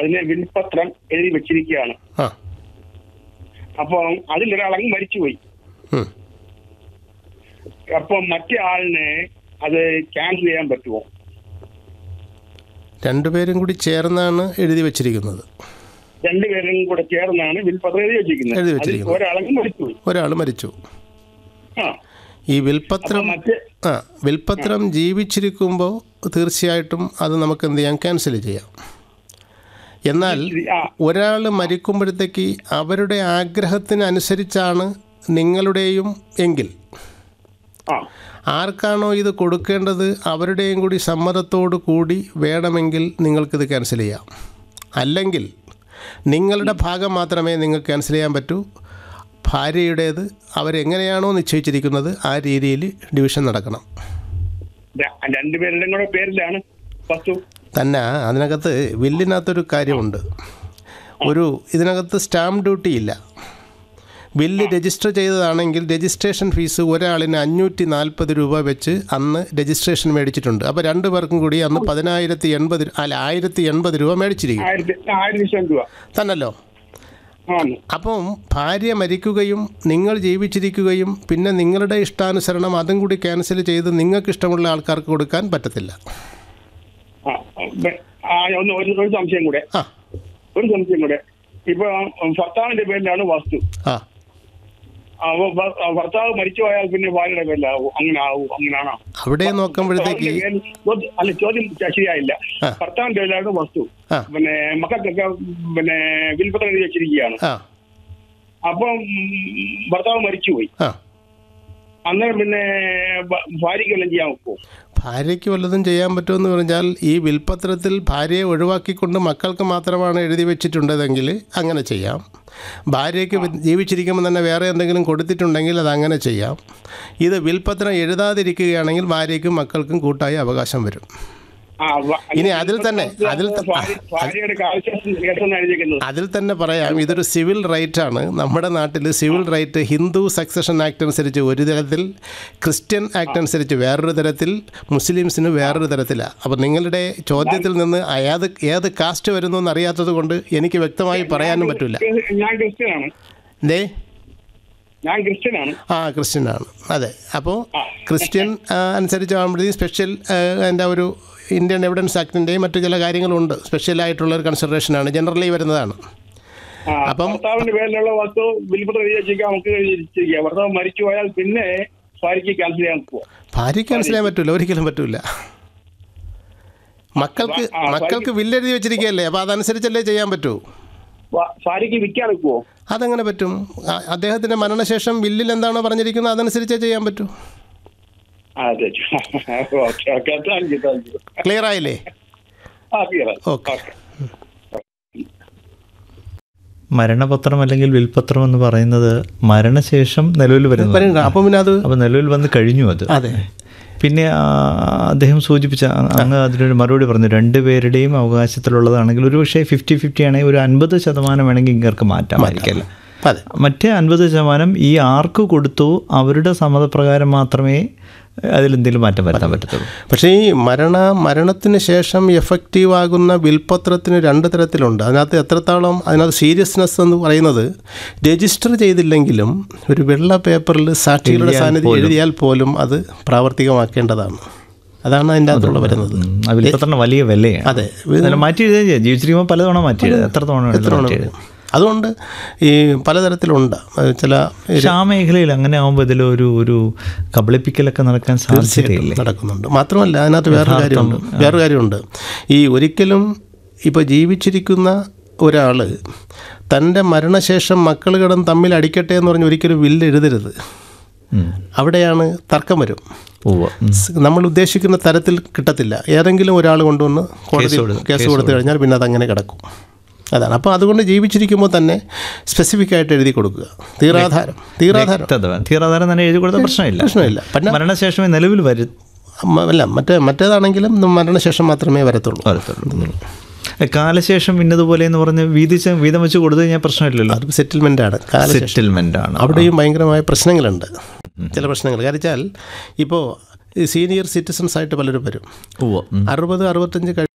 അതിന് വിൽപത്രം എഴുതി വെച്ചിരിക്കുകയാണ് ആ അപ്പം അതിലൊരാളങ്ങ് മരിച്ചുപോയി ഉം. അപ്പം മറ്റേ ആളിന് അത് ക്യാൻസൽ ചെയ്യാൻ പറ്റുമോ രണ്ടുപേരും കൂടി ചേർന്നാണ് എഴുതി വെച്ചിരിക്കുന്നത് രണ്ടുപേരും കൂടെ ചേർന്നാണ് വിൽപത്രം എഴുതി വെച്ചിരിക്കുന്നത് എഴുതി അതിൽ വെച്ചിരിക്കുന്നത്. ഒരാളങ്ങ് മരിച്ചുപോയി ഒരാൾ മരിച്ചു ആ ഈ വിൽപത്രം അപ്പം മറ്റേ ആ വിൽപത്രം ജീവിച്ചിരിക്കുമ്പോൾ തീർച്ചയായിട്ടും അത് നമുക്ക് എന്ത് ചെയ്യാം ക്യാൻസൽ ചെയ്യാം എന്നാൽ ആ ഒരാൾ മരിക്കുമ്പോഴത്തേക്ക് അവരുടെ ആഗ്രഹത്തിനനുസരിച്ചാണ് നിങ്ങളുടെയും എങ്കിൽ ആ ആർക്കാണോ ഇത് കൊടുക്കേണ്ടത് അവരുടെയും കൂടി സമ്മതത്തോടു കൂടി വേണമെങ്കിൽ നിങ്ങൾക്കിത് ക്യാൻസൽ ചെയ്യാം അല്ലെങ്കിൽ നിങ്ങളുടെ ഭാഗം മാത്രമേ നിങ്ങൾക്ക് ക്യാൻസൽ ചെയ്യാൻ പറ്റൂ ഭാര്യയുടേത് അവരെങ്ങനെയാണോ നിശ്ചയിച്ചിരിക്കുന്നത് ആ രീതിയിൽ ഡിവിഷൻ നടക്കണം ര- രണ്ടുപേരുടെയും കൂടെ പേരിലാണ് വസ്തു തന്നെ അതിനകത്ത് വില്ലിനകത്തൊരു കാര്യമുണ്ട് ഒരു ഇതിനകത്ത് സ്റ്റാമ്പ് ഡ്യൂട്ടി ഇല്ല ബില്ല് രജിസ്റ്റർ ചെയ്തതാണെങ്കിൽ രജിസ്ട്രേഷൻ ഫീസ് ഒരാളിന് അഞ്ഞൂറ്റി നാൽപ്പത് രൂപ വെച്ച് അന്ന് രജിസ്ട്രേഷൻ മേടിച്ചിട്ടുണ്ട് അപ്പോൾ രണ്ടു പേർക്കും കൂടി അന്ന് പതിനായിരത്തി എൺപത് അല്ല ആയിരത്തി എൺപത് രൂപ മേടിച്ചിരിക്കും ആയിരത്തി ആയിരത്തി ലക്ഷം രൂപ തന്നല്ലോ ആണ് അപ്പം ഭാര്യ മരിക്കുകയും നിങ്ങൾ ജീവിച്ചിരിക്കുകയും പിന്നെ നിങ്ങളുടെ ഇഷ്ടാനുസരണം അതും കൂടി ക്യാൻസൽ ചെയ്ത് നിങ്ങൾക്ക് ഇഷ്ടമുള്ള ആൾക്കാർക്ക് കൊടുക്കാൻ പറ്റത്തില്ല ആ ബ- ആ, ഒന്ന് ഒരു ഒരു സംശയം കൂടെ ആ ഒരു സംശയം കൂടെ ഇപ്പൊ ഭർത്താവിന്റെ പേരിലാണ് വസ്തു ആ അപ്പൊ ഭ- ഭർത്താവ് മരിച്ചു പോയാൽ പിന്നെ ഭാര്യയുടെ പേരിലാവും അങ്ങനെ ആവും അങ്ങനെയാണോ അവിടെ നോക്കുമ്പോഴത്തേക്ക് ഭർത്താവിന്റെ പേരിൽ- ചോദ്യം- അല്ല ചോദ്യം ശരിയായില്ല ആ. ഭർത്താവിന്റെ പേരിലാണ് വസ്തു ആ. പിന്നെ മക്കൾക്കൊക്കെ പിന്നെ വിൽപ്പത്രം എഴുതി വെച്ചിരിക്കുകയാണ് ആ അപ്പം ഭർത്താവ് മരിച്ചുപോയി ആ അന്നേരം പിന്നെ ഭ- ഭാര്യയ്ക്ക് വല്ലതും ചെയ്യാൻ വെക്കുമോ ഭാര്യയ്ക്ക് വല്ലതും ചെയ്യാൻ പറ്റുമെന്ന് പറഞ്ഞാൽ ഈ വിൽപ്പത്രത്തിൽ ഭാര്യയെ ഒഴിവാക്കിക്കൊണ്ട് മക്കൾക്ക് മാത്രമാണ് എഴുതി വെച്ചിട്ടുണ്ടതെങ്കിൽ അങ്ങനെ ചെയ്യാം ഭാര്യയ്ക്ക് വി- ജീവിച്ചിരിക്കുമ്പോൾ തന്നെ വേറെ എന്തെങ്കിലും കൊടുത്തിട്ടുണ്ടെങ്കിൽ അത് അങ്ങനെ ചെയ്യാം ഇത് വിൽപ്പത്രം എഴുതാതിരിക്കുകയാണെങ്കിൽ ഭാര്യയ്ക്കും മക്കൾക്കും കൂട്ടായ അവകാശം വരും ആ, വ- ഇനി അതിൽ തന്നെ- അതിൽ ത- ഭാര്യ- ഭാര്യയുടെ കാഴ്ച കേട്ടെന്ന് എഴുതിയിരിക്കുന്നത് അതിൽ തന്നെ പറയാം ഇതൊരു സിവിൽ റൈറ്റാണ് നമ്മുടെ നാട്ടിൽ civil right Hindu succession act അനുസരിച്ച് ഒരു തരത്തിൽ ക്രിസ്ത്യൻ ആക്ട് അനുസരിച്ച് വേറൊരു തരത്തിൽ മുസ്ലിംസിന് വേറൊരു തരത്തിലാണ് അപ്പോൾ നിങ്ങളുടെ ചോദ്യത്തിൽ നിന്ന് ഏത് ഏത് കാസ്റ്റ് വരുന്നു എന്ന് അറിയാത്തത് കൊണ്ട് എനിക്ക് വ്യക്തമായി പറയാനും പറ്റില്ല ഞാൻ ക്രിസ്ത്യനാണ് എന്തേ ഞാൻ ക്രിസ്ത്യനാണ് ആ ക്രിസ്ത്യനാണ് അതെ അപ്പോൾ ക്രിസ്ത്യൻ ആ, അനുസരിച്ചാകുമ്പോഴത്തേക്കും സ്പെഷ്യൽ എൻ്റെ ഒരു ഇന്ത്യൻ എവിഡൻസ് ആക്ടിൻ്റെയും മറ്റു ചില കാര്യങ്ങളുണ്ട് സ്പെഷ്യലായിട്ടുള്ള ഒരു കൺസിഡറേഷനാണ് ജനറലി വരുന്നതാണ് ആ, അപ്പം- ഭർത്താവിന്റെ പേരിലുള്ള വസ്തു വിൽപ്പത്രം എഴുതി വെച്ചിരിക്കുക നമുക്ക് എഴുതി വെച്ചിരിക്കുക ഭർത്താവ് മരിച്ചു പോയാൽ പിന്നെ ഭാര്യയ്ക്ക് ക്യാൻസൽ ചെയ്യാൻ പോവാം ഭാര്യയ്ക്ക് മനസ്സിലാൻ പറ്റൂല ഒരിക്കലും പറ്റൂല മക്കൾക്ക് ആ, മക്കൾക്ക് വില്ലെഴുതി വെച്ചിരിക്കുകയല്ലേ അപ്പോൾ അതനുസരിച്ചല്ലേ ചെയ്യാൻ പറ്റൂ വ- ഭാര്യയ്ക്ക് വിൽക്കാൻ വെക്കുവോ അതെങ്ങനെ പറ്റും അ- അദ്ദേഹത്തിൻ്റെ മരണശേഷം വില്ലിൽ എന്താണോ പറഞ്ഞിരിക്കുന്നത് അതനുസരിച്ചേ ചെയ്യാൻ പറ്റൂ ആ അതെ okay okay thank you thank you clear ആയില്ലേ ആ ക്ലിയർ ഓക്കെ മരണപത്രം അല്ലെങ്കിൽ വിൽപത്രം എന്ന് പറയുന്നത് മരണശേഷം നിലവിൽ വരുന്നത് പറയുന്നുണ്ട് അപ്പം പിന്നെ അത് അപ്പോൾ നിലവിൽ വന്ന് കഴിഞ്ഞു അത് അതെ പിന്നെ ആ, അദ്ദേഹം സൂചിപ്പിച്ച അ- അങ്ങ് അതിനൊരു മറുപടി പറഞ്ഞു രണ്ടുപേരുടെയും അവകാശത്തിലുള്ളതാണെങ്കിൽ ഒരു പക്ഷേ ഫിഫ്റ്റി ഫിഫ്റ്റി ആണെങ്കിൽ ഒരു അൻപത് ശതമാനം വേണമെങ്കിൽ ഇങ്ങർക്ക് മാറ്റാമായിരിക്കല്ല അതെ മറ്റേ അൻപത് ശതമാനം ഈ ആർക്ക് കൊടുത്തു അവരുടെ സമ്മതപ്രകാരം മാത്രമേ അതിലെന്തെങ്കിലും മാറ്റം വരുത്താൻ പറ്റത്തുള്ളൂ പക്ഷേ ഈ മരണ മരണത്തിന് ശേഷം എഫക്റ്റീവ് ആകുന്ന വിൽപത്രത്തിന് രണ്ട് തരത്തിലുണ്ട് അതിനകത്ത് എത്രത്തോളം അതിനകത്ത് സീരിയസ്നെസ് എന്ന് പറയുന്നത് രജിസ്റ്റർ ചെയ്തില്ലെങ്കിലും ഒരു വെള്ള പേപ്പറിൽ സാക്ഷികളുടെ സാന്നിധ്യം എഴുതിയാൽ പോലും അത് പ്രാവർത്തികമാക്കേണ്ടതാണ് അതാണ് അതിൻ്റെ അകത്തുള്ള വരുന്നത് ഉം, ആ വിൽപ്പത്രം വലിയ വിലയാണ് അതെ അല്ല, മാറ്റി എഴുതുകയും ചെയ്യാം ജീവിച്ചിരിക്കുമ്പോൾ പലതവണ മാറ്റി എഴുതാം എത്ര തവണ വേണമെങ്കിലും മാറ്റി എഴുതാം അതുകൊണ്ട് ഈ പലതരത്തിലുണ്ട് അത് ചില പക്ഷെ ആ മേഖലയിൽ അങ്ങനെ ആകുമ്പോൾ ഇതിൽ ഒരു ഒരു കബളിപ്പിക്കലൊക്കെ നടക്കാൻ സാധ്യതയില്ലേ നടക്കുന്നുണ്ട് മാത്രമല്ല അതിനകത്ത് വേറൊരു കാര്യമുണ്ട് വേറൊരു കാര്യമുണ്ട് ഈ ഒരിക്കലും ഇപ്പോൾ ജീവിച്ചിരിക്കുന്ന ഒരാൾ തൻ്റെ മരണശേഷം മക്കൾ കിടന്ന് തമ്മിൽ അടിക്കട്ടെ എന്ന് പറഞ്ഞ് ഒരിക്കലും വില്ല് എഴുതരുത് ഉം. അവിടെയാണ് തർക്കം വരും ഉവ്വ്. ഉം. സ് നമ്മൾ ഉദ്ദേശിക്കുന്ന തരത്തിൽ കിട്ടത്തില്ല ഏതെങ്കിലും ഒരാൾ കൊണ്ടുവന്ന് കോടതി കൊടു- കേസ് കൊടുത്തു കഴിഞ്ഞാൽ പിന്നെ അതങ്ങനെ കിടക്കും അതാണ് അപ്പോൾ അതുകൊണ്ട് ജീവിച്ചിരിക്കുമ്പോൾ തന്നെ സ്പെസിഫിക് ആയിട്ട് എഴുതി കൊടുക്കുക തീരാധാരം തീരാധാരം വ്യക്തത വേണം. തീരാധാരം തന്നെ എഴുതി കൊടുത്ത പ്രശ്നമില്ല പ്രശ്നമില്ല പിന്നെ മരണശേഷമേ നിലവിൽ വരു മ- അല്ല മറ്റേ മറ്റേതാണെങ്കിലും മരണശേഷം മാത്രമേ വരത്തുള്ളൂ വരത്തുള്ളൂ ഏ, കാലശേഷം ഇന്നതുപോലെ എന്ന് പറഞ്ഞ് വീതിച്ച് വീതം വെച്ച് കൊടുത്തു കഴിഞ്ഞാൽ പ്രശ്നമില്ലല്ലോ അത് സെറ്റിൽമെൻ്റ് ആണ് കാലശേഷം സെറ്റിൽമെന്റ് ആണ് അവിടെയും ഭയങ്കരമായ പ്രശ്നങ്ങളുണ്ട് ചില പ്രശ്നങ്ങൾ കാരണം വെച്ചാൽ ഇപ്പോൾ സീനിയർ സിറ്റിസൺസ് ആയിട്ട് പലരും വരും ഉവ്വ്. ഉം. അറുപത് അറുപത്തഞ്ച് കഴി